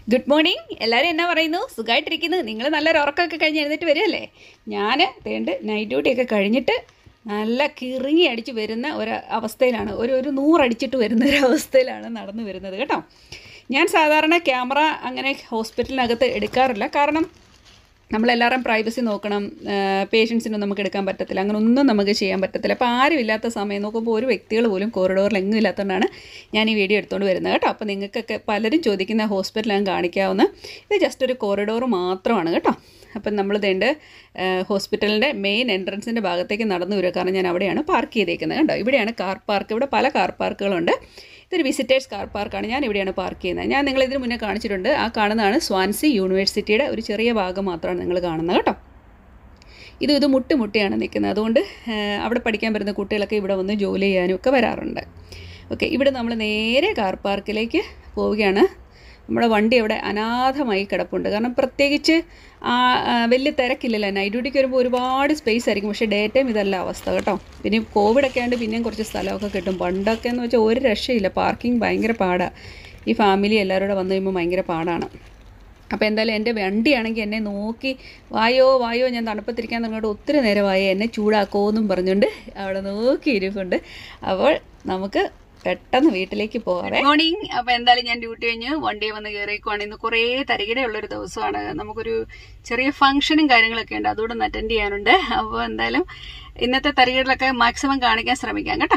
Good morning എല്ലാവരും എന്നാ പറയുന്നു സുഖമായിട്ടിരിക്കുന്നു നിങ്ങൾ നല്ലൊരു ഉറക്കമൊക്കെ കഴിഞ്ഞ് എഴുന്നേറ്റ് വരുമല്ലേ ഞാൻ തേണ്ട് നൈറ്റ് ഡ്യൂട്ടിയൊക്കെ കഴിഞ്ഞിട്ട് നല്ല കിറുങ്ങി അടിച്ച് വരുന്ന ഒരു അവസ്ഥയിലാണ് ഒരു ഒരു നൂറടിച്ചിട്ട് വരുന്ന ഒരു അവസ്ഥയിലാണ് നടന്നു വരുന്നത് കേട്ടോ ഞാൻ സാധാരണ ക്യാമറ അങ്ങനെ ഹോസ്പിറ്റലിനകത്ത് എടുക്കാറില്ല കാരണം നമ്മളെല്ലാവരും പ്രൈവസി നോക്കണം പേഷ്യൻസിനും നമുക്ക് എടുക്കാൻ പറ്റത്തില്ല അങ്ങനെ ഒന്നും നമുക്ക് ചെയ്യാൻ പറ്റത്തില്ല അപ്പോൾ ആരും ഇല്ലാത്ത സമയം നോക്കുമ്പോൾ ഒരു വ്യക്തികൾ പോലും കോറിഡോറിൽ എങ്ങും ഇല്ലാത്തതുകൊണ്ടാണ് ഞാൻ ഈ വീഡിയോ എടുത്തുകൊണ്ട് വരുന്നത് കേട്ടോ അപ്പോൾ നിങ്ങൾക്കൊക്കെ പലരും ചോദിക്കുന്ന ഹോസ്പിറ്റൽ ഞാൻ കാണിക്കാവുന്ന ഇത് ജസ്റ്റ് ഒരു കോറിഡോർ മാത്രമാണ് കേട്ടോ അപ്പം നമ്മൾ ഇതേണ്ട ഹോസ്പിറ്റലിൻ്റെ മെയിൻ എൻട്രൻസിൻ്റെ ഭാഗത്തേക്ക് നടന്നു വരിക കാരണം ഞാൻ അവിടെയാണ് പാർക്ക് ചെയ്തേക്കുന്നത് കേട്ടോ ഇവിടെയാണ് കാർ പാർക്ക് ഇവിടെ പല കാർ പാർക്കുകളുണ്ട് ഇതൊരു വിസിറ്റേഴ്സ് കാർ പാർക്കാണ് ഞാൻ ഇവിടെയാണ് പാർക്ക് ചെയ്യുന്നത് ഞാൻ നിങ്ങൾ ഇതിന് മുന്നേ കാണിച്ചിട്ടുണ്ട് ആ കാണുന്നതാണ് സ്വാൻസി യൂണിവേഴ്സിറ്റിയുടെ ഒരു ചെറിയ ഭാഗം മാത്രമാണ് നിങ്ങൾ കാണുന്നത് കേട്ടോ ഇത് ഇത് മുട്ടി മുട്ടിയാണ് നിൽക്കുന്നത് അതുകൊണ്ട് ആ, അവിടെ പഠിക്കാൻ വരുന്ന കുട്ടികളൊക്കെ ഇവിടെ വന്ന് ജോലി ചെയ്യാനും ഒക്കെ വരാറുണ്ട് ഓക്കെ ഇവിടെ നമ്മൾ നേരെ കാർ പാർക്കിലേക്ക് പോവുകയാണ് നമ്മുടെ വണ്ടി അവിടെ അനാഥമായി കിടപ്പുണ്ട് കാരണം പ്രത്യേകിച്ച് ആ, ആ, വലിയ തിരക്കില്ലല്ലോ നൈറ്റ് ഡ്യൂട്ടിക്ക് വരുമ്പോൾ ഒരുപാട് സ്പേസ് ആയിരിക്കും പക്ഷേ ഡേ ടൈം ഇതല്ല അവസ്ഥ കേട്ടോ പിന്നെ കോവിഡൊക്കെ ആയതുകൊണ്ട് പിന്നെയും കുറച്ച് സ്ഥലമൊക്കെ കിട്ടും പണ്ടൊക്കെ എന്ന് വെച്ചാൽ ഒരു രക്ഷയില്ല പാർക്കിംഗ് ഭയങ്കര പാടാണ് ഈ ഫാമിലി എല്ലാവരും കൂടെ വന്നു കഴിയുമ്പോൾ ഭയങ്കര പാടാണ് അപ്പോൾ എന്തായാലും എൻ്റെ വണ്ടിയാണെങ്കിൽ എന്നെ നോക്കി വായോ വായോ ഞാൻ തണുപ്പത്തിരിക്കാൻ തുടങ്ങിയിട്ട് ഒത്തിരി നേരമായി എന്നെ ചൂടാക്കുമോ എന്നും പറഞ്ഞുകൊണ്ട് അവിടെ നോക്കി ഇരിപ്പുണ്ട് അപ്പോൾ നമുക്ക് പെട്ടെന്ന് വീട്ടിലേക്ക് പോകാം മോർണിംഗ് അപ്പോൾ എന്തായാലും ഞാൻ ഡ്യൂട്ടി കഴിഞ്ഞ് വണ്ടിയെ വന്ന് കയറിയേക്കുവാണ് ഇന്ന് കുറേ തരികിടയുള്ളൊരു ദിവസമാണ് നമുക്കൊരു ചെറിയ ഫംഗ്ഷനും കാര്യങ്ങളൊക്കെ ഉണ്ട് അതുകൂടെ ഒന്ന് അറ്റൻഡ് ചെയ്യാനുണ്ട് അപ്പോൾ എന്തായാലും ഇന്നത്തെ തരികിടലൊക്കെ മാക്സിമം കാണിക്കാൻ ശ്രമിക്കാം കേട്ടോ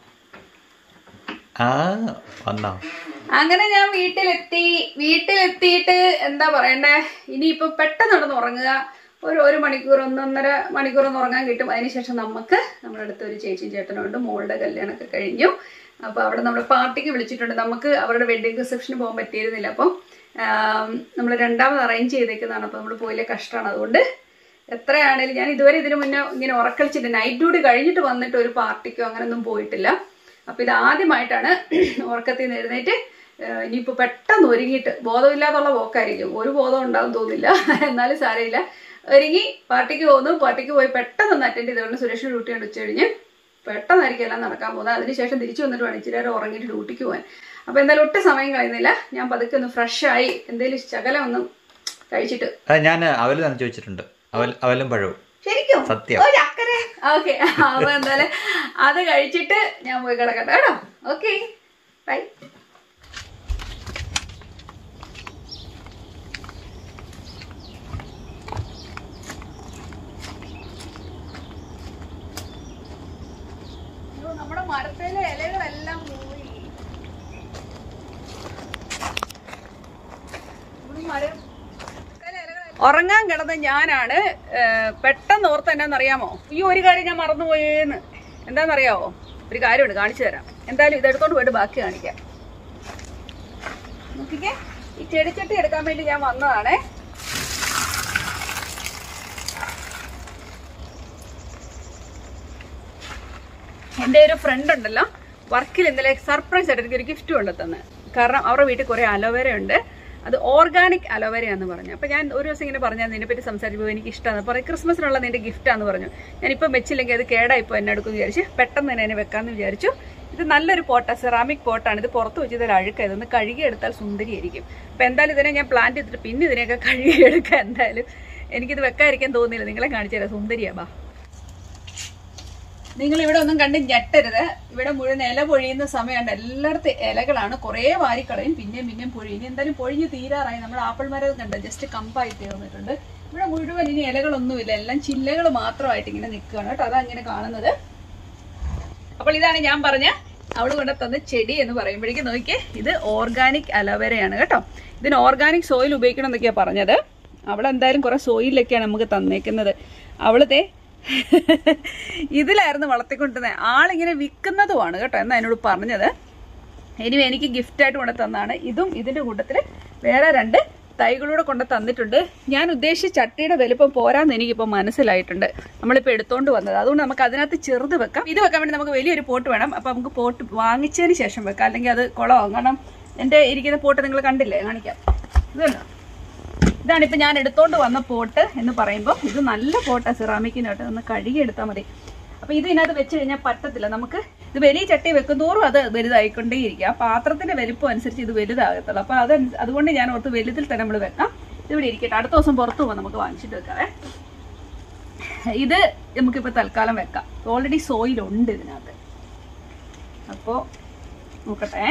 ആ വന്നോ അങ്ങനെ ഞാൻ വീട്ടിലെത്തി വീട്ടിലെത്തിയിട്ട് എന്താ പറയണ്ടേ ഇനിയിപ്പോ പെട്ടെന്ന് നടന്ന് ഉറങ്ങുക ഒരു ഒരു മണിക്കൂർ ഒന്നൊന്നര മണിക്കൂർ ഒന്ന് ഉറങ്ങാൻ കിട്ടും അതിനുശേഷം നമുക്ക് നമ്മുടെ അടുത്ത് ഒരു ചേച്ചിയും ചേട്ടനുണ്ട് മോളുടെ കല്യാണമൊക്കെ കഴിഞ്ഞു അപ്പോൾ അവിടെ നമ്മൾ പാർട്ടിക്ക് വിളിച്ചിട്ടുണ്ട് നമുക്ക് അവരുടെ വെഡിങ് റിസപ്ഷന് പോകാൻ പറ്റിയിരുന്നില്ല അപ്പം നമ്മൾ രണ്ടാമത് അറേഞ്ച് ചെയ്തേക്കുന്നതാണ് അപ്പോൾ നമ്മൾ പോയില്ലേ കഷ്ടമാണ് അതുകൊണ്ട് എത്രയാണേലും ഞാൻ ഇതുവരെ ഇതിനു മുന്നേ ഇങ്ങനെ ഉറക്കളിച്ചിട്ട് നൈറ്റ് ഡ്യൂട്ടി കഴിഞ്ഞിട്ട് വന്നിട്ട് ഒരു പാർട്ടിക്കോ അങ്ങനെയൊന്നും പോയിട്ടില്ല അപ്പൊ ഇത് ആദ്യമായിട്ടാണ് ഉറക്കത്തിൽ നിന്ന് എഴുന്നേറ്റ് ഏഹ് ഇനിയിപ്പോ പെട്ടെന്ന് ഒരുങ്ങിയിട്ട് ബോധമില്ലാതുള്ള പോക്കായിരിക്കും ഒരു ബോധം ഉണ്ടാവും തോന്നില്ല എന്നാലും സാരമില്ല ഒരുങ്ങി പാർട്ടിക്ക് പോകുന്നു പാർട്ടിക്ക് പോയി പെട്ടെന്ന് ഒന്ന് അറ്റൻഡ് ചെയ്തുകൊണ്ട് സുരേഷിന് ഡ്യൂട്ടി കണ്ട് ഉച്ച കഴിഞ്ഞ് പെട്ടെന്നായിരിക്കും എല്ലാം നടക്കാൻ പോകുന്നത് അതിനുശേഷം തിരിച്ചു വന്നിട്ട് വേണം ഇച്ചിരി നേരം ഉറങ്ങിയിട്ട് ഡ്യൂട്ടിക്ക് പോകാൻ അപ്പൊ എന്തായാലും ഒട്ടും സമയം കഴിയുന്നില്ല ഞാൻ പതുക്കെ ഒന്ന് ഫ്രഷ് ആയി എന്തെങ്കിലും ശകലം ഒന്നും കഴിച്ചിട്ട് അത് ഞാൻ അവല് തന്നെ ചോദിച്ചിട്ടുണ്ട് അവൽ അവലും പഴവും ശരിക്കും സത്യം. ഓ ചക്കര ഓക്കെ അപ്പൊ എന്തായാലും അത് കഴിച്ചിട്ട് ഞാൻ പോയി കിടക്കട്ടെ കേട്ടോ ഓക്കെ ബൈ നമ്മുടെ മരത്തിലെ ഇലകളെല്ലാം പോയി നമ്മുടെ മരം ഉറങ്ങാൻ കിടന്ന ഞാനാണ് ഏഹ്, പെട്ടെന്ന് ഓർത്ത് എന്നാന്നറിയാമോ ഈ ഒരു കാര്യം ഞാൻ മറന്നുപോയേന്ന് എന്താണെന്നറിയാമോ ഒരു കാര്യമുണ്ട് കാണിച്ചു തരാം എന്തായാലും ഇതെടുത്തോണ്ട് പോയിട്ട് ബാക്കി കാണിക്കാം നോക്കിക്കേ ഈ ചെടിച്ചട്ടി എടുക്കാൻ വേണ്ടി ഞാൻ വന്നതാണേ എൻ്റെ ഒരു ഫ്രണ്ട് ഉണ്ടല്ലോ വർക്കിൽ ഇന്നലെ സർപ്രൈസ് ആയിട്ട് എനിക്കൊരു ഗിഫ്റ്റ് കൊണ്ട് തന്നെ കാരണം അവരുടെ വീട്ടിൽ കുറേ അലോവേര ഉണ്ട് അത് ഓർഗാനിക് അലോവേരയാന്ന് പറഞ്ഞു അപ്പോൾ ഞാൻ ഒരു ദിവസം ഇങ്ങനെ പറഞ്ഞാൽ നിന്നെ പറ്റി സംസാരിച്ചപ്പോൾ എനിക്ക് ഇഷ്ടമാണ് പറയും ക്രിസ്മസിനുള്ള നിന്റെ ഗിഫ്റ്റാന്ന് പറഞ്ഞു ഞാനിപ്പം വെച്ചില്ലെങ്കിൽ അത് കേടായിപ്പോൾ എന്നെ എടുക്കും വിചാരിച്ച് പെട്ടെന്ന് തന്നെ എന്നെ വെക്കാമെന്ന് വിചാരിച്ചു ഇത് നല്ലൊരു പോട്ടാ സെറാമിക് പോട്ടാണ് ഇത് പുറത്ത് വെച്ച് ഇതൊരു അഴുക്ക ഇതൊന്ന് കഴുകിയെടുത്താൽ സുന്ദരിയായിരിക്കും അപ്പോൾ എന്തായാലും ഇതിനെ ഞാൻ പ്ലാൻ ചെയ്തിട്ട് പിന്നെ ഇതിനെയൊക്കെ കഴുകിയെടുക്കാം എന്തായാലും എനിക്കിത് വെക്കാതിരിക്കാൻ തോന്നിയില്ല നിങ്ങളെ കാണിച്ചു തരാം സുന്ദരിയാ ബാ നിങ്ങൾ ഇവിടെ ഒന്നും കണ്ട് ഞെട്ടരുത് ഇവിടെ മുഴുവൻ ഇല പൊഴിയുന്ന സമയമുണ്ട് എല്ലായിടത്തും ഇലകളാണ് കുറേ വാരിക്കളയും പിന്നെയും പിന്നെയും പൊഴിയും ഇനി എന്തായാലും പൊഴിഞ്ഞ് തീരാറായി നമ്മുടെ ആപ്പിൾ മരം കണ്ട് ജസ്റ്റ് കമ്പായി തീർന്നിട്ടുണ്ട് ഇവിടെ മുഴുവൻ ഇനി ഇലകളൊന്നുമില്ല എല്ലാം ചില്ലകൾ മാത്രമായിട്ട് ഇങ്ങനെ നിൽക്കുകയാണ് കേട്ടോ അതാ ഇങ്ങനെ കാണുന്നത് അപ്പോൾ ഇതാണ് ഞാൻ പറഞ്ഞ അവള് കൊണ്ട് തന്ന ചെടി എന്ന് പറയുമ്പോഴേക്കും നോക്കിയേ ഇത് ഓർഗാനിക് അലോവേരയാണ് കേട്ടോ ഇതിന് ഓർഗാനിക് സോയിൽ ഉപയോഗിക്കണം എന്നൊക്കെയാ പറഞ്ഞത് അവളെന്തായാലും കുറെ സോയിലൊക്കെയാണ് നമുക്ക് തന്നേക്കുന്നത് അവളതേ ഇതിലായിരുന്നു വളർത്തിക്കൊണ്ടിരുന്നത് ആളിങ്ങനെ വിൽക്കുന്നതുമാണ് കേട്ടോ എന്നാ എന്നോട് പറഞ്ഞത് ഇനി എനിക്ക് ഗിഫ്റ്റായിട്ട് കൊണ്ട് തന്നാണ് ഇതും ഇതിന്റെ കൂട്ടത്തിൽ വേറെ രണ്ട് തൈകളൂടെ കൊണ്ട് തന്നിട്ടുണ്ട് ഞാൻ ഉദ്ദേശിച്ച ചട്ടിയുടെ വലുപ്പം പോരാന്ന് എനിക്കിപ്പോൾ മനസ്സിലായിട്ടുണ്ട് നമ്മളിപ്പോൾ എടുത്തോണ്ട് വന്നത് അതുകൊണ്ട് നമുക്ക് അതിനകത്ത് ചെറുത് വെക്കാം ഇത് വെക്കാൻ വേണ്ടി നമുക്ക് വലിയൊരു പോട്ട് വേണം അപ്പം നമുക്ക് പോട്ട് വാങ്ങിച്ചതിന് ശേഷം വെക്കാം അല്ലെങ്കിൽ അത് കുളമാകും കാരണം എൻ്റെ ഇരിക്കുന്ന പോട്ട് നിങ്ങൾ കണ്ടില്ലേ കാണിക്കാം ഇതുണ്ടോ ഇതാണ് ഇപ്പൊ ഞാൻ എടുത്തോണ്ട് വന്ന പോട്ട് എന്ന് പറയുമ്പോൾ ഇത് നല്ല പോട്ടാ സിറാമിക്കിനായിട്ട് ഒന്ന് കഴുകി എടുത്താൽ മതി അപ്പൊ ഇത് ഇതിനകത്ത് വെച്ച് കഴിഞ്ഞാൽ പറ്റത്തില്ല നമുക്ക് ഇത് വലിയ ചട്ടി വെക്കുന്തോറും അത് വലുതായിക്കൊണ്ടേയിരിക്കും ആ പാത്രത്തിന്റെ വലിപ്പം അനുസരിച്ച് ഇത് വലുതാകത്തുള്ളൂ അപ്പൊ അത് അതുകൊണ്ട് ഞാൻ ഓർത്ത് വലുതിൽ തന്നെ നമ്മൾ വെക്കാം ഇതിവിടെ ഇരിക്കട്ടെ അടുത്ത ദിവസം പുറത്ത് പോകുമ്പോൾ നമുക്ക് വാങ്ങിച്ചിട്ട് വെക്കാവേ ഇത് നമുക്കിപ്പോൾ തൽക്കാലം വെക്കാം ഓൾറെഡി സോയിലുണ്ട് ഇതിനകത്ത് അപ്പോൾ നോക്കട്ടെ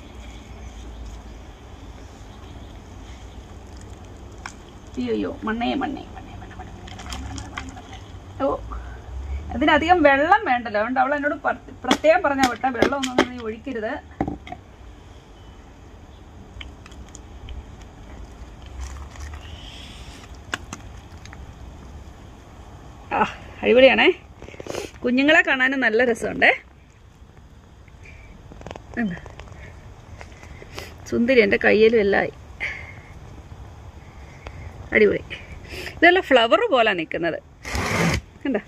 അയ്യോ മണ്ണേ മണ്ണേ മണ്ണേ മണ്ണേ മണ്ണേ ഓ അതിനധികം വെള്ളം വേണ്ടല്ലോ അതുകൊണ്ട് അവൾ എന്നോട് പ- പ്രത്യേകം പറഞ്ഞ വിട്ട വെള്ളം ഒന്നും നീ ഒഴിക്കരുത് ആ അടിപൊളിയാണേ കുഞ്ഞുങ്ങളെ കാണാനും നല്ല രസമുണ്ടേ കണ്ടോ? സുന്ദരി എൻ്റെ കയ്യിലും എല്ലാം ആയി അടിപൊളി ഇതെല്ലാം ഫ്ലവർ പോലെ നിൽക്കുന്നത് കണ്ട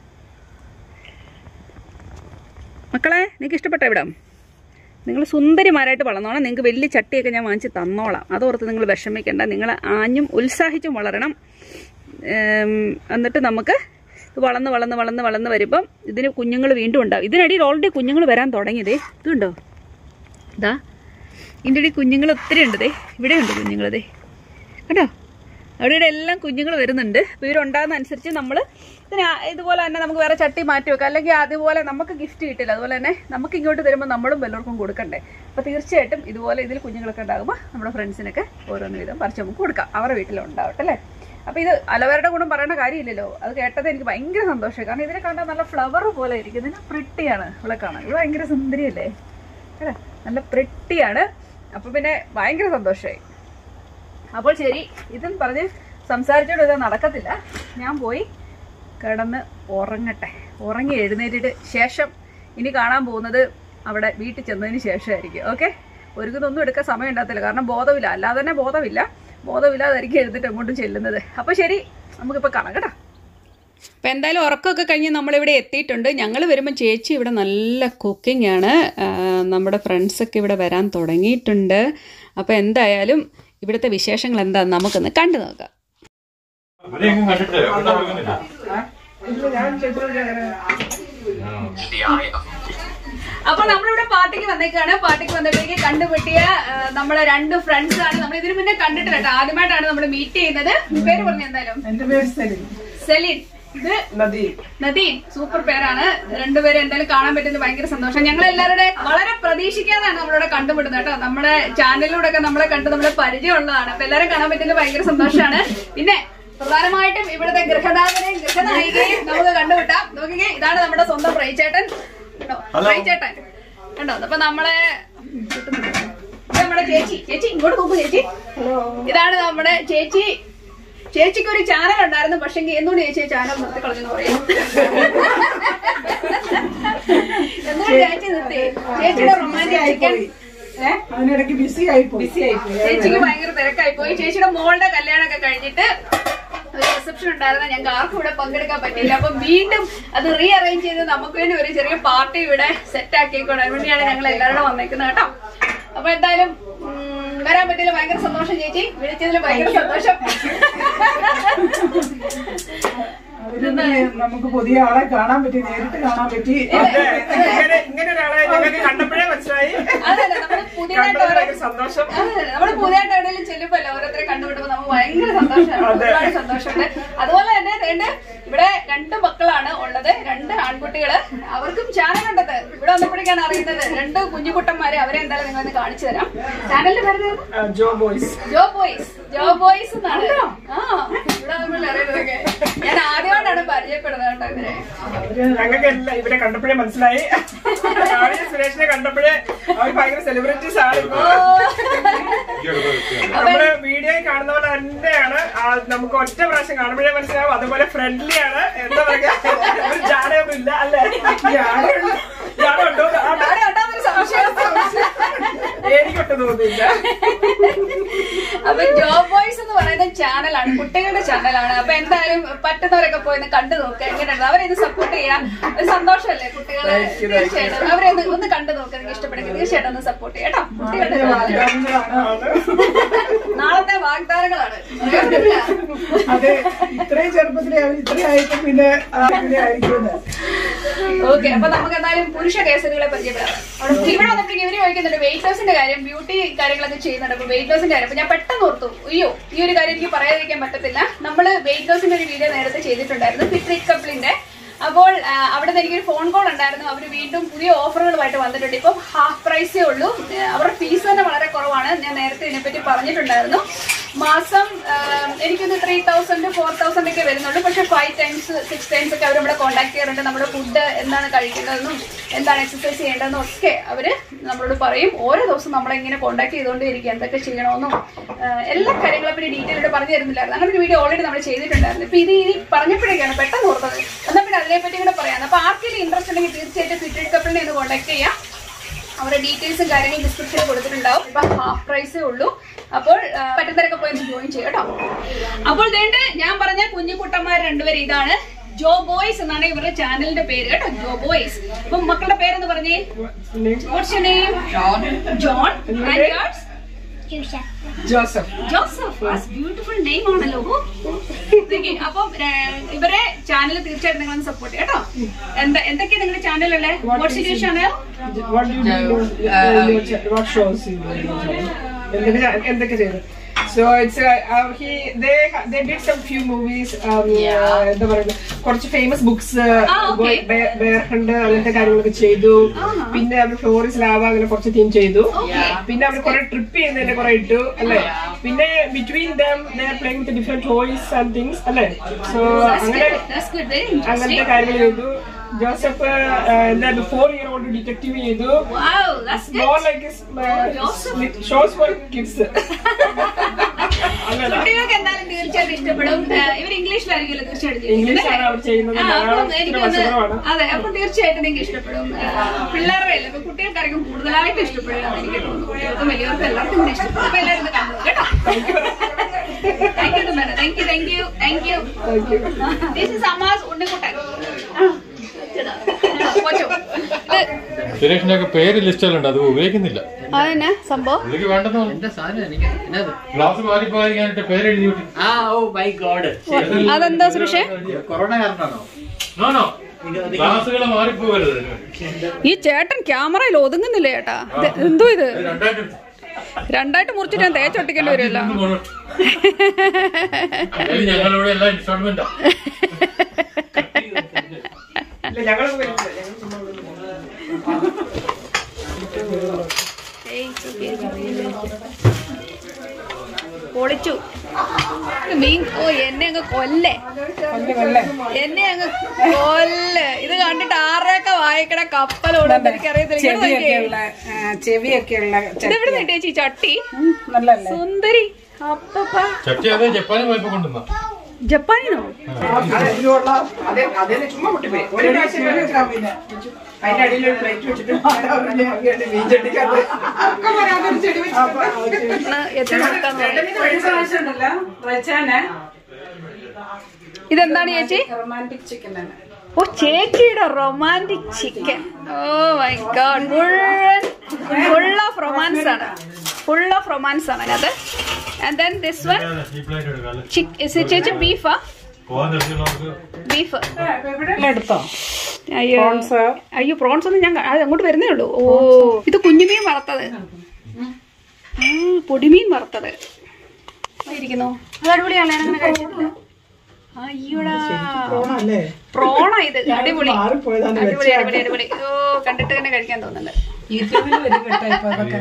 മക്കളെ നിങ്ങൾക്ക് ഇഷ്ടപ്പെട്ട ഇവിടം നിങ്ങൾ സുന്ദരിമാരായിട്ട് വളർന്നോളാം നിങ്ങൾക്ക് വലിയ ചട്ടിയൊക്കെ ഞാൻ വാങ്ങിച്ച് തന്നോളാം അതോർത്ത് നിങ്ങൾ വിഷമിക്കേണ്ട നിങ്ങൾ ആഞ്ഞും ഉത്സാഹിച്ചും വളരണം ഏം, എന്നിട്ട് നമുക്ക് ഇത് വളർന്ന് വളർന്ന് വളർന്ന് വളർന്ന് വരുമ്പം ഇതിന് കുഞ്ഞുങ്ങൾ വീണ്ടും ഉണ്ടാവും ഇതിനിടയിൽ ഓൾറെഡി കുഞ്ഞുങ്ങൾ വരാൻ തുടങ്ങിയതേ ഇതുണ്ടോ ഇതാ ഇതിൻ്റെ ഇടയിൽ കുഞ്ഞുങ്ങൾ ഒത്തിരി ഉണ്ട് ദേ ഇവിടെ ഉണ്ട് കുഞ്ഞുങ്ങൾ ദേ കേട്ടോ അവിടെ ഇവിടെ എല്ലാം കുഞ്ഞുങ്ങൾ വരുന്നുണ്ട് അപ്പോൾ ഇവരുണ്ടാകുന്ന അനുസരിച്ച് നമ്മൾ ഇതിന് ആ- ഇതുപോലെ തന്നെ നമുക്ക് വേറെ ചട്ടി മാറ്റി വെക്കാം അല്ലെങ്കിൽ അതുപോലെ നമുക്ക് ഗിഫ്റ്റ് കിട്ടില്ല അതുപോലെ തന്നെ നമുക്ക് ഇങ്ങോട്ട് തരുമ്പോൾ നമ്മളും വല്ലവർക്കും കൊടുക്കണ്ടേ അപ്പോൾ തീർച്ചയായിട്ടും ഇതുപോലെ ഇതിൽ കുഞ്ഞുങ്ങളൊക്കെ ഉണ്ടാകുമ്പോൾ നമ്മുടെ ഫ്രണ്ട്സിനൊക്കെ ഓരോന്ന് വിധം പറിച്ച് നമുക്ക് കൊടുക്കാം അവരുടെ വീട്ടിലുണ്ടാവട്ടെ അല്ലേ അപ്പോൾ ഇത് അലവരുടെ ഗുണം പറയേണ്ട കാര്യമില്ലല്ലോ അത് കേട്ടത് എനിക്ക് ഭയങ്കര സന്തോഷമായി കാരണം ഇതിനെ കണ്ടാൽ നല്ല ഫ്ലവർ പോലെ ഇരിക്കും ഇതിന് പ്രിട്ടിയാണ് ഇവിടെ കാണാൻ ഇത് ഭയങ്കര സുന്ദരിയല്ലേ അല്ലേ നല്ല പ്രിട്ടിയാണ് അപ്പോൾ പിന്നെ ഭയങ്കര സന്തോഷമായി അപ്പോൾ ശരി ഇതും പറഞ്ഞ് സംസാരിച്ചോണ്ട് ഇത് നടക്കത്തില്ല ഞാൻ പോയി കിടന്ന് ഉറങ്ങട്ടെ ഉറങ്ങി എഴുന്നേറ്റിട്ട് ശേഷം ഇനി കാണാൻ പോകുന്നത് അവിടെ വീട്ടിൽ ചെന്നതിന് ശേഷമായിരിക്കും ഓക്കെ ഒരുക്കുന്നൊന്നും എടുക്കാൻ സമയം ഉണ്ടാകത്തില്ല കാരണം ബോധമില്ല അല്ലാതെ തന്നെ ബോധമില്ല ബോധമില്ലാതായിരിക്കും എഴുന്നിട്ട് അങ്ങോട്ടും ചെല്ലുന്നത് അപ്പോൾ ശരി നമുക്കിപ്പോൾ കാണാം കേട്ടോ അപ്പോൾ എന്തായാലും ഉറക്കമൊക്കെ കഴിഞ്ഞ് നമ്മളിവിടെ എത്തിയിട്ടുണ്ട് ഞങ്ങൾ വരുമ്പോൾ ചേച്ചി ഇവിടെ നല്ല കുക്കിംഗ് ആണ് ആ, നമ്മുടെ ഫ്രണ്ട്സൊക്കെ ഇവിടെ വരാൻ തുടങ്ങിയിട്ടുണ്ട് അപ്പോൾ എന്തായാലും ഇവിടുത്തെ വിശേഷങ്ങൾ എന്താണെന്ന് നമുക്കൊന്ന് കണ്ടു നോക്കാം അപ്പൊ നമ്മളിവിടെ പാർട്ടിക്ക് വന്നേക്കാണ് പാർട്ടിക്ക് വന്നപ്പോഴേക്ക് കണ്ടുപിട്ടിയ ആ, നമ്മളെ രണ്ട് ഫ്രണ്ട്സ് ആണ് നമ്മൾ ഇതിനു മുന്നേ കണ്ടിട്ടില്ല കേട്ടോ ആദ്യമായിട്ടാണ് നമ്മൾ മീറ്റ് ചെയ്യുന്നത് പേര് പറഞ്ഞു എന്തായാലും എന്റെ പേര് സെലിൻ സെലിൻ ഇത് നദീം നദീൻ സൂപ്പർ പേരാണ് രണ്ടുപേരും എന്തായാലും കാണാൻ പറ്റുന്നത് ഭയങ്കര സന്തോഷം ഞങ്ങൾ എല്ലാവരുടെ വളരെ പ്രതീക്ഷിക്കാതാണ് നമ്മളിവിടെ കണ്ടുപിടുന്നത് കേട്ടോ നമ്മുടെ ചാനലിലൂടെ ഒക്കെ നമ്മളെ കണ്ട് നമ്മളെ പരിചയമുള്ളതാണ് അപ്പൊ എല്ലാവരും കാണാൻ പറ്റുന്നത് ഭയങ്കര സന്തോഷമാണ് പിന്നെ പ്രധാനമായിട്ടും ഇവിടുത്തെ ഗൃഹനാഥനെയും ഗൃഹനായികയും നമുക്ക് കണ്ടുവിട്ടാം നോക്കിക്കേ ഇതാണ് നമ്മുടെ സ്വന്തം പ്രൈച്ചേട്ടൻ കേട്ടോ പ്രൈച്ചേട്ടൻ കണ്ടോ അപ്പൊ നമ്മളെ ഇത് നമ്മുടെ ചേച്ചി ചേച്ചി ഇങ്ങോട്ട് നോക്കൂ ചേച്ചി ഇതാണ് നമ്മുടെ ചേച്ചി ചേച്ചിക്ക് ഒരു ചാനൽ ഉണ്ടായിരുന്നു പക്ഷെങ്കിൽ എന്തുകൊണ്ട് ചേച്ചി ചാനൽ നിർത്തി കളഞ്ഞെന്ന് പറയും എന്തുകൊണ്ട് ചേച്ചി നിർത്തി ചേച്ചിയുടെ റൊമാൻറ്റിക് ചിക്കൻ ഏഹ് അതിനിടയ്ക്ക് ബിസി ആയിപ്പോയി ബിസി ആയിപ്പോയി ചേച്ചിക്ക് ഭയങ്കര തിരക്കായി പോയി ചേച്ചിയുടെ മോളുടെ കല്യാണമൊക്കെ കഴിഞ്ഞിട്ട് ഒരു റിസപ്ഷൻ ഉണ്ടായിരുന്ന ഞങ്ങൾക്ക് ആർക്കും ഇവിടെ പങ്കെടുക്കാൻ പറ്റിയില്ല അപ്പൊ വീണ്ടും അത് റീ അറേഞ്ച് ചെയ്ത് നമുക്ക് വേണ്ടി ഒരു ചെറിയ പാർട്ടി ഇവിടെ സെറ്റ് ആക്കിക്കൊണ്ട് അതിനുവേണ്ടിയാണ് ഞങ്ങൾ എല്ലാവരും വന്നേക്കുന്നത് കേട്ടോ അപ്പൊ എന്തായാലും ഉം, വരാൻ പറ്റിയില്ല ഭയങ്കര സന്തോഷം ചേച്ചി വിളിച്ചതിൽ ഭയങ്കര സന്തോഷം അതിന് നമുക്ക് പുതിയ ആളെ കാണാൻ പറ്റി നേരിട്ട് കാണാൻ പറ്റി ഇങ്ങനെ ഇങ്ങനെ ഒരാളെ ഞങ്ങൾക്ക് കണ്ടപ്പോഴേ മനസ്സിലായി അതല്ല നമ്മള് പുതിയതായിട്ട് കണ്ടതിൽ ഓരോ- ഭയങ്കര സന്തോഷം അതെ, നമ്മള് പുതിയതായിട്ട് എവിടെയെങ്കിലും ചെല്ലുമ്പല്ലോ ഓരോരുത്തരെ കണ്ടുപിടുമ്പോ നമുക്ക് ഭയങ്കര സന്തോഷമാണ് ഒരുപാട് സന്തോഷമുണ്ട് അതുപോലെ തന്നെ വേണ്ട ഇവിടെ രണ്ട് മക്കളാണ് ഉള്ളത് രണ്ട് ആൺകുട്ടികള് അവർക്കും ചാനൽ ഉണ്ടത് ഇവിടെ വന്നപ്പോഴേക്കാണ് അറിയുന്നത് രണ്ട് കുഞ്ഞുകുട്ടന്മാരെ അവരെ എന്തായാലും നിങ്ങളൊന്ന് കാണിച്ചു തരാം ചാനലിന്റെ പേര് എന്തായിരുന്നു? ആ, Jo boys Jo boys Jo boys എന്നാണ് ആ ഇവിടെ നമ്മൾ അറിയുന്നതൊക്കെ ഞാൻ ആദ്യമായിട്ടാണ് പരിചയപ്പെടുന്നത് കേട്ടോ ഇവരെ ഞങ്ങൾക്ക് എല്ലാം ഇവരെ കണ്ടപ്പോഴേ മനസ്സിലായി രാവിലെ സുരേഷിനെ കണ്ടപ്പോഴേ അവർ ഭയങ്കര സെലിബ്രിറ്റീസ് ആണ് ഇപ്പൊ നമ്മള് വീഡിയോയിൽ കാണുന്ന പോലെ തന്നെയാണ് ആ, നമുക്ക് ഒറ്റ പ്രാവശ്യം കാണുമ്പോഴേ മനസ്സിലാവും അതുപോലെ ഫ്രണ്ട്ലി ആണ് എന്താ പറയാ ഒരു ജാടയൊന്നും ഇല്ല അല്ലേ ജാട ഉണ്ടോ ആ, അവിടെ ഉണ്ടാകുന്നൊരു സംശയം എനിക്കൊട്ടും തോന്നുന്നില്ല അപ്പൊ ജോബ് ബോയ്സ് എന്ന് പറയുന്ന ചാനലാണ് കുട്ടികളുടെ ചാനലാണ് അപ്പൊ എന്തായാലും പറ്റുന്നവരൊക്കെ പോയി ഒന്ന് കണ്ടു നോക്കുക എങ്ങനെയാണ് അവരെ ഇത് സപ്പോർട്ട് ചെയ്യാം ഒരു സന്തോഷമല്ലേ കുട്ടികളെ തീർച്ചയായിട്ടും അവരെ ഒന്ന് ഒന്ന് കണ്ടു നോക്കുക നിങ്ങൾക്ക് ഇഷ്ടപ്പെടുമെങ്കിൽ തീർച്ചയായിട്ടും ഒന്ന് സപ്പോർട്ട് ചെയ്യാം കേട്ടോ കുട്ടികളുടെ channel. നാളത്തെ വാഗ്ദാനങ്ങളാണ് അറിയാമല്ലോ? അതെ ഇത്രയും ചെറുപ്പത്തിലെ അവർ ഇത്രയും ആയിട്ട് പിന്നെ ആ, ഇങ്ങനെ ആയിരിക്കുമെന്ന് ഓക്കെ അപ്പൊ നമുക്ക് എന്തായാലും പുരുഷ കേസരികളെ പരിചയപ്പെടാം അവിടെ ഇവിടെ വന്നിട്ട് ഇവര് ചോദിക്കുന്നുണ്ട് വെയിറ്റ് ലോസിന്റെ കാര്യം ബ്യൂട്ടി കാര്യങ്ങളൊക്കെ ചെയ്യുന്നുണ്ട് അപ്പൊ വെയിറ്റ് ലോസിന്റെ കാര്യം അപ്പൊ ഞാൻ പെട്ടെന്ന് ഓർത്തു അയ്യോ ഈ ഒരു കാര്യം എനിക്ക് പറയാതിരിക്കാൻ പറ്റത്തില്ല നമ്മള് വെയിറ്റ് ലോസിന്റെ ഒരു വീഡിയോ നേരത്തെ ചെയ്തിട്ടുണ്ടായിരുന്നു ഫിറ്റ് കപ്പിളിന്റെ അപ്പോൾ ആ, അവിടെ നിന്ന് എനിക്കൊരു ഫോൺ കോൾ ഉണ്ടായിരുന്നു അവർ വീണ്ടും പുതിയ ഓഫറുകളുമായിട്ട് വന്നിട്ടുണ്ട് ഇപ്പം ഹാഫ് പ്രൈസേ ഉള്ളൂ ഏ, അവരുടെ ഫീസ് തന്നെ വളരെ കുറവാണ് ഞാൻ നേരത്തെ ഇതിനെപ്പറ്റി പറഞ്ഞിട്ടുണ്ടായിരുന്നു മാസം ആ, എനിക്കൊന്ന് ത്രീ തൗസൻഡ് ഫോർ തൗസൻഡ് ഒക്കെ വരുന്നുള്ളൂ പക്ഷെ ഫൈവ് ടൈംസ് സിക്സ് ടൈംസ് ഒക്കെ അവർ നമ്മളെ കോൺടാക്ട് ചെയ്യാറുണ്ട് നമ്മുടെ ഫുഡ് എന്താണ് കഴിക്കേണ്ടതെന്നും എന്താണ് എക്സസൈസ് ചെയ്യേണ്ടതെന്നും ഒക്കെ അവർ നമ്മളോട് പറയും ഓരോ ദിവസം നമ്മളെ ഇങ്ങനെ കോൺടാക്ട് ചെയ്തുകൊണ്ടിരിക്കുക എന്തൊക്കെ ചെയ്യണമെന്നും ആ, എല്ലാ കാര്യങ്ങളെ പറ്റി ഡീറ്റെയിൽ ആയിട്ട് പറഞ്ഞു തരുന്നില്ലായിരുന്നു അങ്ങനെ ഒരു വീഡിയോ ഓൾറെഡി നമ്മൾ ചെയ്തിട്ടുണ്ടായിരുന്നു ഇപ്പൊ ഇത് ഈ പറഞ്ഞപ്പോഴേക്കാണ് പെട്ടെന്ന് ഓർത്തത് എന്നാൽ പിന്നെ അതിനെപ്പറ്റി കൂടെ പറയാം അപ്പൊ ആർക്കെങ്കിലും ഇൻട്രസ്റ്റ് ഉണ്ടെങ്കിൽ തീർച്ചയായിട്ടും ഫിറ്റഡ് കപ്പിളിനെ ഒന്ന് കോൺടാക്ട് ചെയ്യാം അവരുടെ ഡീറ്റെയിൽസും കാര്യങ്ങളും ഡിസ്ക്രിപ്ഷനിൽ കൊടുത്തിട്ടുണ്ടാവും ഇപ്പൊ ഹാഫ് പ്രൈസേ ഉള്ളൂ അപ്പോൾ ആ, പറ്റുന്നവരൊക്കെ പോയി ജോയിൻ ചെയ്യാം കേട്ടോ അപ്പോൾ ദേണ്ട് ഞാൻ പറഞ്ഞ കുഞ്ഞുകുട്ടന്മാർ രണ്ടുപേരും ഇതാണ് ജോ ബോയ്സ് എന്നാണ് ഇവരുടെ ചാനലിന്റെ പേര് കേട്ടോ ജോ ബോയ്സ് അപ്പൊ മക്കളുടെ പേരെന്ന് പറഞ്ഞേ what's your name John John and yours Joseph Joseph beautiful name ആണല്ലോ Okay, അപ്പം ഏഹ്, ഇവരെ ചാനൽ തീർച്ചയായിട്ടും നിങ്ങൾ സപ്പോർട്ട് ചെയ്യാം കേട്ടോ എന്താ എന്തൊക്കെയാ നിങ്ങളുടെ ചാനലല്ലേ what's your channel What do you do? Uh, your cha- what shows you do? in your channel? എന്തൊക്കെ ചാ- എന്തൊക്കെ ചെയ്തു so it's he they they did some few movies എന്താ പറയുക കുറച്ച് famous books Ah, okay. Bear hunt അങ്ങനത്തെ കാര്യങ്ങളൊക്കെ ചെയ്തു പിന്നെ അവർ ഫ്ലോറിസ് ലാവ അങ്ങനെ കുറച്ച് തീം ചെയ്തു പിന്നെ അവർ കുറെ ട്രിപ്പ് ചെയ്യുന്നതിന്റെ കുറെ ഇട്ടു അല്ലേ പിന്നെ between them they are playing with different toys and things അല്ലേ സോ അങ്ങനെ That's good, very അങ്ങനത്തെ interesting. കാര്യങ്ങൾ ചെയ്തു ജോസഫ് എന്താ ഫോർ ഇയർ ഓൾഡ് ഡിറ്റക്റ്റീവ് ചെയ്തു Wow, that's good. more like his, uh, shows for kids. അങ്ങനെ കുട്ടികൾക്ക് എന്തായാലും തീർച്ചയായിട്ടും ഇഷ്ടപ്പെടും ഏഹ്, ഇവർ ഇംഗ്ലീഷിലായിരിക്കുമല്ലോ തീർച്ചയായിട്ടും ചെയ്യുന്നത്, ഇംഗ്ലീഷാണ് അവർ ചെയ്യുന്നത് ആ, അപ്പം മലയാളം എനിക്കൊന്ന് വശമാണ് അതെ അപ്പൊ തീർച്ചയായിട്ടും നിങ്ങൾക്ക് ഇഷ്ടപ്പെടും ഏഹ്, പിള്ളേരുടെ അല്ലേ അപ്പൊ കുട്ടികൾക്കായിരിക്കും കൂടുതലായിട്ട് ഇഷ്ടപ്പെടുക എന്ന് എനിക്ക് തോന്നുന്നു കുട്ടികൾക്കും വലിയവർക്കും എല്ലാവർക്കും കൂടി ഇഷ്ടപ്പെടും അപ്പൊ എല്ലാവരും ഇത് കാണുന്നു കേട്ടോ thank you thank you thank you thank you Thank you. This is അമ്മാസ് ഉണ്ണിക്കുട്ടൻ ആ, ഇതാ. പോച്ചോ. ഇത് സുരേഷിന്റെ ഒക്കെ പേര് ലിസ്റ്റിലുണ്ട് അത് ഉപയോഗിക്കുന്നില്ല അതെന്നാ സംഭവം പുള്ളിക്ക് വേണ്ടെന്ന് പറഞ്ഞു എന്റെ സാധനം എനിക്ക് എന്നാത് ക്ലാസ് മാറിപ്പോകാനായിട്ട് പേര് എഴുതി വിട്ടു ആ ഓ മൈ ഗോഡ് അതെന്താ സുരേഷേ കൊറോണ കാരണമാണോ നോ നോ ക്ലാസ്സുകൾ മാറിപ്പോകരുത് ഈ ചേട്ടൻ ക്യാമറയിൽ ഒതുങ്ങുന്നില്ല ചേട്ടാ ഇത് എന്തോ ഇത് ഇത് രണ്ടായിട്ട് രണ്ടായിട്ട് മുറിച്ചിട്ട് ഞാൻ തേച്ചൊട്ടിക്കേണ്ടി വരുമല്ലോ ഇന്ന് പോണം. അതിൽ ഞങ്ങളിവിടെ എല്ലാം ഇൻസ്റ്റാൾമെന്റാ ഇല്ല, ഞങ്ങള് വരില്ല. ഞങ്ങള് ചുമ്മാ ഇവിടെ ഇരുന്നു. പൊളിച്ചു ഇത് മീൻ ഓ എന്നെ അങ്ങ് കൊല്ലേ കൊല്ല് കൊല്ലേ എന്നെ അങ്ങ് കൊല്ല് ഇത് കണ്ടിട്ട് ആറൊക്കെ വായിക്കണ കപ്പലോടും എനിക്കറിയത്തില്ല ഇങ്ങോട്ട് നോക്കിയേ. ചെവിയൊക്കെയുള്ള ആ, ചെവിയൊക്കെയുള്ള ച- ഇതെവിടെ നിന്ന് ചേച്ചി ചട്ടി നല്ലല്ലേ സുന്ദരി അപ്പപ്പ ചട്ടി അതേ ജപ്പാനിൽ പോയപ്പോ കൊണ്ടുവന്ന ജപ്പാനിനോ അതിലുള്ള അതെ അതിന് ചുമ്മാ പൊട്ടിപ്പോയി ഒരു പ്രാവശ്യം ചെവി വെക്കാൻ പിന്നെ അതിന്റെ അടിയിൽ ഒരു പ്ലേറ്റ് വെച്ചിട്ട് അവരുടെ അങ്ങോട്ട് മീൻ ചട്ടിക്കകത്ത് ഒക്കെ വരാതൊരു ചെടി അപ്പൊ ആ ചെവി- എന്നാ എത്തി നോക്കാന്ന് പറയാം ഒരു പ്രാവശ്യം ഉണ്ടല്ലോ റച്ചാനെ ഇതെന്താണ് ചേച്ചി റൊമാൻറ്റിക് ചിക്കൻ ആണ് ഓ ചേച്ചിയുടെ romantic chicken oh my god മുഴുവൻ ഫുൾ ഓഫ് റൊമാൻസ് ആണ് ഫുൾ ഓഫ് റൊമാൻസ് ആണ് അതിനകത്ത് ആൻഡ് ദെൻ ദിസ് വൺ ഈ പ്ലേറ്റ് എടുക്കാം ചേച്ചി ബീഫാ പോകാൻ നിർത്തിയുള്ളവർക്ക് ബീഫ് എടുത്തോ അയ്യോ പ്രോൺസ് അയ്യോ പ്രോൺസ് ഒന്നും ഞാൻ കാ- അത് അങ്ങോട്ട് വരുന്നേ ഉള്ളൂ ഓ ഇത് കുഞ്ഞുമീൻ വറുത്തത് ആ, പൊടിമീൻ വറുത്തത് ഇരിക്കുന്നു അത് അടിപൊളിയാണ് ഞാൻ അങ്ങനെ കഴിച്ചിട്ടില്ല അയ്യോടാ അല്ലേ പ്രോണ ഇത് അടിപൊളി മാറിപ്പോയതാണ് അടിപൊളി അടിപൊളി അടിപൊളി ഓ കണ്ടിട്ട് തന്നെ കഴിക്കാൻ തോന്നുന്നുണ്ട് യൂട്യൂബിൽ വരും കേട്ടോ ഇപ്പൊ അതൊക്കെ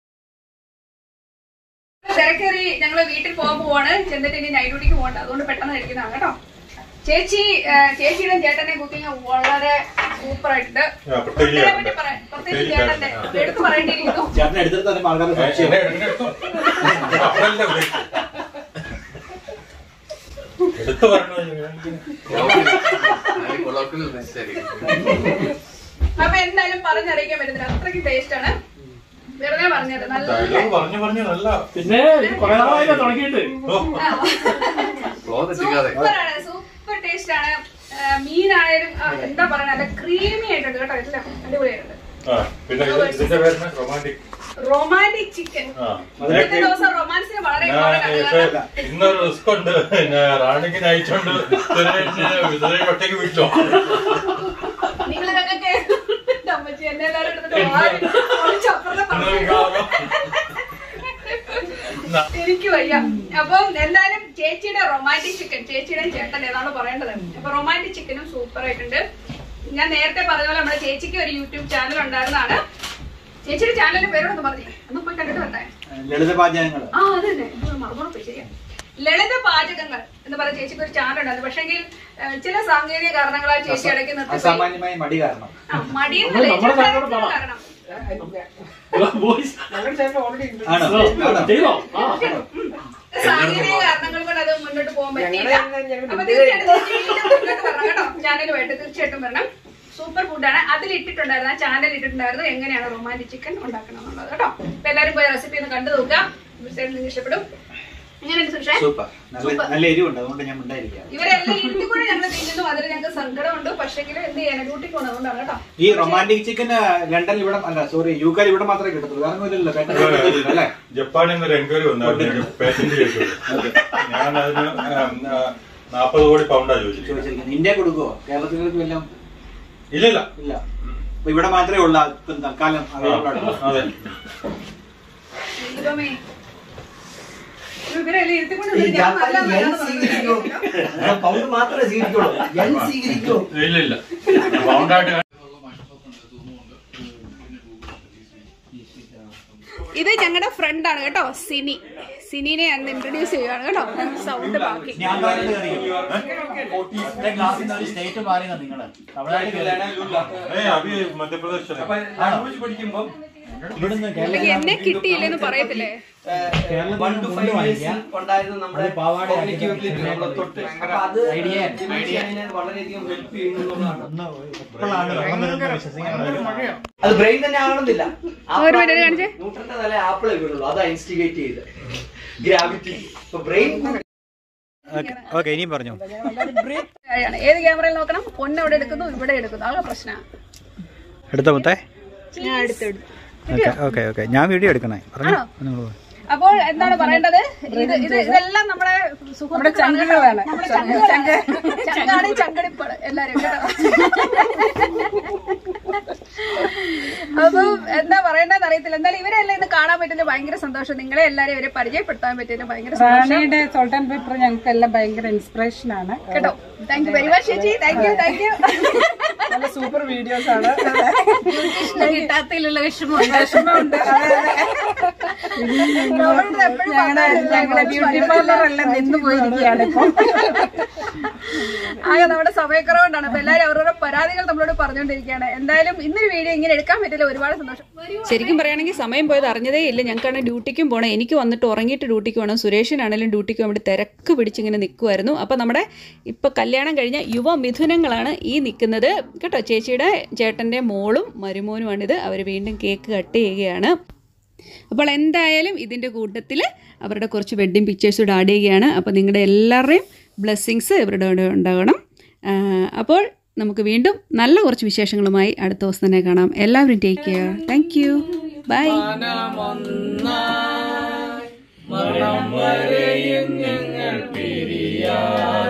തിരക്കേറി ഞങ്ങള് വീട്ടിൽ പോകാൻ പോവാണ് ചെന്നിട്ട് ഇനി നൈറ്റ് ഡ്യൂട്ടിക്ക് പോകണ്ട അതുകൊണ്ട് പെട്ടെന്ന് കഴിക്കുന്നതാണ് കേട്ടോ ചേച്ചി ആ, ചേച്ചിയുടെ ചേട്ടന്റെ കുക്കിംഗ് വളരെ സൂപ്പർ ആയിട്ടുണ്ട് ആ, പ്രത്യേകിച്ച് ഇതിനെ പറ്റി പറയാം. പ്രത്യേകിച്ച് ചേട്ടന്റെ എടുത്ത് പറയേണ്ടിയിരിക്കുന്നു ചേട്ടൻ എടുത്തിട്ട് തന്നെ ആൾക്കാരുടെ സംശയം എന്നെ എടുത്തെടുത്തു. അതല്ല ഉദ്ദേശിച്ചത്. എടുത്തു പറഞ്ഞു അപ്പൊ എന്തായാലും പറഞ്ഞറിയിക്കാൻ പറ്റുന്നില്ല അത്രയ്ക്ക് ടേസ്റ്റ് ആണ് വെറുതെ പറഞ്ഞത് നല്ല ഡയലോഗ് പറഞ്ഞു പറഞ്ഞു നല്ല പിന്നെ കുറെ നാളായില്ല തുടങ്ങിയിട്ട് ഓ, സൂപ്പറാണ് സൂപ്പർ ടേസ്റ്റ് ആണ് ആ, മീനാണേലും ആ, എന്താ പറയുക നല്ല ക്രീമി ആയിട്ടുണ്ട് കേട്ടോ എല്ലാം അടിപൊളിയായിട്ടുണ്ട് ആ, പിന്നെ ഇത് ഇതിന്റെ പേരാണ് റൊമാൻറ്റിക് റൊമാൻറ്റിക് ചിക്കൻ ആ ഇന്നത്തെ ദിവസം റൊമാൻസിന് വളരെ ഞാൻ important ആണ് ഇപ്പൊ കാരണം ഇന്നൊരു റിസ്ക് ഉണ്ട് പിന്നെ റാണിക്ക് നയിച്ചോണ്ട് സുരേഷിനെ സുരേഷ് ഒറ്റയ്ക്ക് വിട്ടോ നിങ്ങളിത് എന്നെ എല്ലാവരും എടുത്തിട്ട് വാരി ഒളിച്ചപ്പുറത്തെ പറമ്പിൽ എനിക്ക് വയ്യ അപ്പം എന്തായാലും ചേച്ചിയുടെ റൊമാൻറ്റിക് ചിക്കൻ ചേച്ചിയുടെ ചേട്ടൻ ഏതാണ് പറയേണ്ടത് അപ്പൊ റൊമാൻറ്റിക് ചിക്കനും സൂപ്പർ ആയിട്ടുണ്ട് ഞാൻ നേരത്തെ പറഞ്ഞ പോലെ നമ്മുടെ ചേച്ചിക്ക് ഒരു യൂട്യൂബ് ചാനൽ ഉണ്ടായിരുന്നതാണ് ചേച്ചിയുടെ ചാനലിന്റെ പേരോടൊന്ന് പറഞ്ഞേ ഒന്ന് പോയി കണ്ടിട്ട് വന്നേ ലളിത പാചകങ്ങള് ആ അത് തന്നെ ഇത് മറന്നു പോയി ശരിയാ ലളിത പാചകങ്ങൾ എന്ന് പറഞ്ഞ ചേച്ചിക്ക് ഒരു ചാനൽ ഉണ്ടായിരുന്നു പക്ഷെങ്കിൽ ചില സാങ്കേതിക കാരണങ്ങളാൽ ചേച്ചി ഇടയ്ക്ക് നിർത്തി പോയി. അസാമാന്യമായ മടി കാരണം ആ, മടിയെന്നല്ല, നമ്മുടെ ചേച്ചിയുടെ ചാനലോട് പറ. കാരണം. ഞങ്ങളുടെ ചാനൽ ഓൾറെഡി ഉണ്ട് ആണോ ആണോ? സാങ്കേതിക കാരണങ്ങൾ കൊണ്ട് അത് മുന്നോട്ട് പോകാൻ പറ്റിയില്ല ഞങ്ങളുടെ- ഞങ്ങളുടെ അപ്പൊ തീർച്ചയായിട്ടും ചേച്ചി വീണ്ടും മുന്നോട്ട് വരണം കേട്ടോ ചാനലുമായിട്ട് തീർച്ചയായിട്ടും വരണം സൂപ്പർ ഫുഡാണ് അതിൽ ഇട്ടിട്ടുണ്ടായിരുന്നു ആ ചാനൽ ഇട്ടിട്ടുണ്ടായിരുന്നു എങ്ങനെയാണ് റൊമാൻറ്റിക് ചിക്കൻ ഉണ്ടാക്കണം എന്നുള്ളത് കേട്ടോ അപ്പൊ എല്ലാവരും പോയി റെസിപ്പി ഒന്ന് കണ്ടു നോക്കുക തീർച്ചയായിട്ടും നിങ്ങൾക്ക് ഇഷ്ടപ്പെടും എങ്ങനെയുണ്ട് സുഷേ സൂപ്പർ നല്ല നല്ല എരിവുണ്ട് അതുകൊണ്ട് ഞാൻ ഉണ്ടായിരിക്കാം ഇവരെല്ലാം ഇരുത്തി കൂടെ ഞങ്ങൾ തിന്നുന്നു അതിൽ ഞങ്ങൾക്ക് സങ്കടമുണ്ട് പക്ഷെങ്കിൽ എന്ത് ചെയ്യാൻ ഡ്യൂട്ടി പോകണം അതുകൊണ്ടാണ് കേട്ടോ ഈ റൊമാൻറ്റിക് ചിക്കൻ ലണ്ടനിൽ ഇവിടെ അല്ല സോറി യു കെയിൽ ഇവിടെ മാത്രമേ കിട്ടത്തുള്ളൂ വേറെ ഒന്നുമില്ലല്ലോ കേട്ടോ അല്ലേ ജപ്പാനിൽ നിന്ന് ഒരു എൻക്വയറി വന്നായിരുന്നു പേറ്റന്റ് ചെയ്തു ഞാൻ അതിന് നാൽപ്പത് കോടി പൗണ്ടാ ചോദിച്ചു ചോദിച്ചിരിക്കുന്നത് ഇന്ത്യ കൊടുക്കുവോ കേരളത്തിലേക്ക് വല്ലതും ഇല്ലില്ല ഇല്ല അപ്പൊ ഇവിടെ മാത്രമേ ഉള്ളൂ ഇപ്പം തൽക്കാലം അവൈലബിൾ ആ, ആയിട്ടുള്ളൂ അതെ ദൈവമേ. ഇവരെല്ലാം ഇരുത്തി കൊണ്ട് നിന്നിട്ട് ഞാൻ നല്ല നല്ലതാണെന്ന് പറയുന്നത്. പൗണ്ട് മാത്രമേ സ്വീകരിക്കുള്ളൂ എൻ സ്വീകരിക്കൂ ഇല്ലില്ല പൗണ്ടായിട്ട് ഇത് ഞങ്ങളുടെ ഫ്രണ്ടാണ് കേട്ടോ സിനി സിനിനെ അന്ന് ഇൻട്രൊഡ്യൂസ് ചെയ്യുകയാണ് കേട്ടോ സൗണ്ട് ബാക്കി ഞാൻ ക്ലാസ്സിൽ സ്റ്റേറ്റ് മാറിയ നിങ്ങള് ഏ അഭി മധ്യപ്രദേശ് ഇവിടുന്ന് അല്ലെങ്കിൽ എന്നെ കിട്ടിയില്ലെന്ന് പറയത്തില്ലേ വൺ ടു ഫൈവ് ഉണ്ടായിരുന്ന നമ്മുടെ cognitive ability നമ്മളെ തൊട്ട് അപ്പൊ അത് ഡിമെൻഷ്യ അതിനെ വളരെയധികം ഹെൽപ്പ് ചെയ്യുന്നു എന്നുള്ളതാണ് അത് ബ്രെയിൻ തന്നെ ആകണമെന്നില്ല ഒരു minute കാണിച്ചേ. ന്യൂട്രന്റെ തല ആപ്പിളെ വീഴുള്ളൂ അതാ ഇൻസ്റ്റിഗേറ്റ് ചെയ്ത് ഗ്രാവിറ്റി ഇപ്പൊ ബ്രെയിൻ ഓക്കെ ഇനിയും പറഞ്ഞു ആണ്. ഏത് ക്യാമറയിൽ നോക്കണം പൊന്ന് അവിടെ എടുക്കുന്നു ഇവിടെ എടുക്കുന്നു ആകെ പ്രശ്നമാണ് എടുത്തോ മുത്തേ ഞാൻ എടുത്തെടുത്തു ഓക്കെ ഓക്കെ ഓക്കെ ഞാൻ വീഡിയോ എടുക്കണേ പറഞ്ഞു ആണോ? നിങ്ങൾ പോ. അപ്പോൾ എന്താണ് പറയേണ്ടത് ഇത് ഇത് ഇതെല്ലാം നമ്മുടെ സുഹൃത്തുക്കളാണ് നമ്മുടെ ചങ്കാണ്. ചങ്കാണ് ചങ്കടിപ്പാട് എല്ലാരും കേട്ടോ അപ്പം എന്താ പറയേണ്ടതെന്ന് അറിയത്തില്ല എന്തായാലും ഇവരെല്ലാം ഇന്ന് കാണാൻ പറ്റുന്നത് ഭയങ്കര സന്തോഷം നിങ്ങളെ എല്ലാരെയും ഇവരെ പരിചയപ്പെടുത്താൻ പറ്റിയത് ഭയങ്കര സന്തോഷം റാണിയുടെ സോൾട്ട് ആൻഡ് പേപ്പർ ഞങ്ങൾക്ക് എല്ലാം ഭയങ്കര ഇൻസ്പിറേഷൻ ആണ് കേട്ടോ താങ്ക് യു വെരി മച്ച് ചേച്ചി താങ്ക് യു താങ്ക് യു നല്ല സൂപ്പർ വീഡിയോസ് ആണ് കിട്ടാത്തതിലുള്ള വിഷമമുണ്ട് ഞങ്ങളുടെ ഞങ്ങളുടെ ബ്യൂട്ടി പാർലർ എല്ലാം നിന്ന് പോയിരിക്കുകയാണ് ഇപ്പൊ ആകെ നമ്മുടെ സമയക്കുറവുകൊണ്ടാണ് അപ്പൊ എല്ലാവരും അവരവരുടെ പരാതികൾ നമ്മളോട് പറഞ്ഞുകൊണ്ടിരിക്കുകയാണ് എന്തായാലും ഇന്നൊരു വീഡിയോ ഇങ്ങനെ എടുക്കാൻ പറ്റില്ല ഒരുപാട് സന്തോഷം ശരിക്കും പറയുകയാണെങ്കിൽ സമയം പോയത് അറിഞ്ഞതേ ഇല്ല ഞങ്ങൾക്കാണ് ഡ്യൂട്ടിക്കും പോകണം എനിക്ക് വന്നിട്ട് ഉറങ്ങിയിട്ട് ഡ്യൂട്ടിക്ക് പോകണം സുരേഷിനാണെങ്കിലും ഡ്യൂട്ടിക്ക് വേണ്ടി തിരക്ക് പിടിച്ചിങ്ങനെ നിൽക്കുമായിരുന്നു അപ്പോൾ നമ്മുടെ ഇപ്പോൾ കല്യാണം കഴിഞ്ഞ യുവ മിഥുനങ്ങളാണ് ഈ നിൽക്കുന്നത് കേട്ടോ ചേച്ചിയുടെ ചേട്ടൻ്റെ മോളും മരുമോനുമാണിത് അവർ വീണ്ടും കേക്ക് കട്ട് ചെയ്യുകയാണ് അപ്പോൾ എന്തായാലും ഇതിൻ്റെ കൂട്ടത്തിൽ അവരുടെ കുറച്ച് വെഡ്ഡിങ് പിക്ചേഴ്സ് കൂടെ ആഡ് ചെയ്യുകയാണ് അപ്പോൾ നിങ്ങളുടെ എല്ലാവരുടെയും ബ്ലെസ്സിങ്സ് ഇവരുടെ കൂടെ ഉണ്ടാകണം ആ, അപ്പോൾ നമുക്ക് വീണ്ടും നല്ല കുറച്ച് വിശേഷങ്ങളുമായി അടുത്ത ദിവസം തന്നെ കാണാം എല്ലാവരും take care thank you bye മരണം വരെയും ഞങ്ങൾ പിരിയാ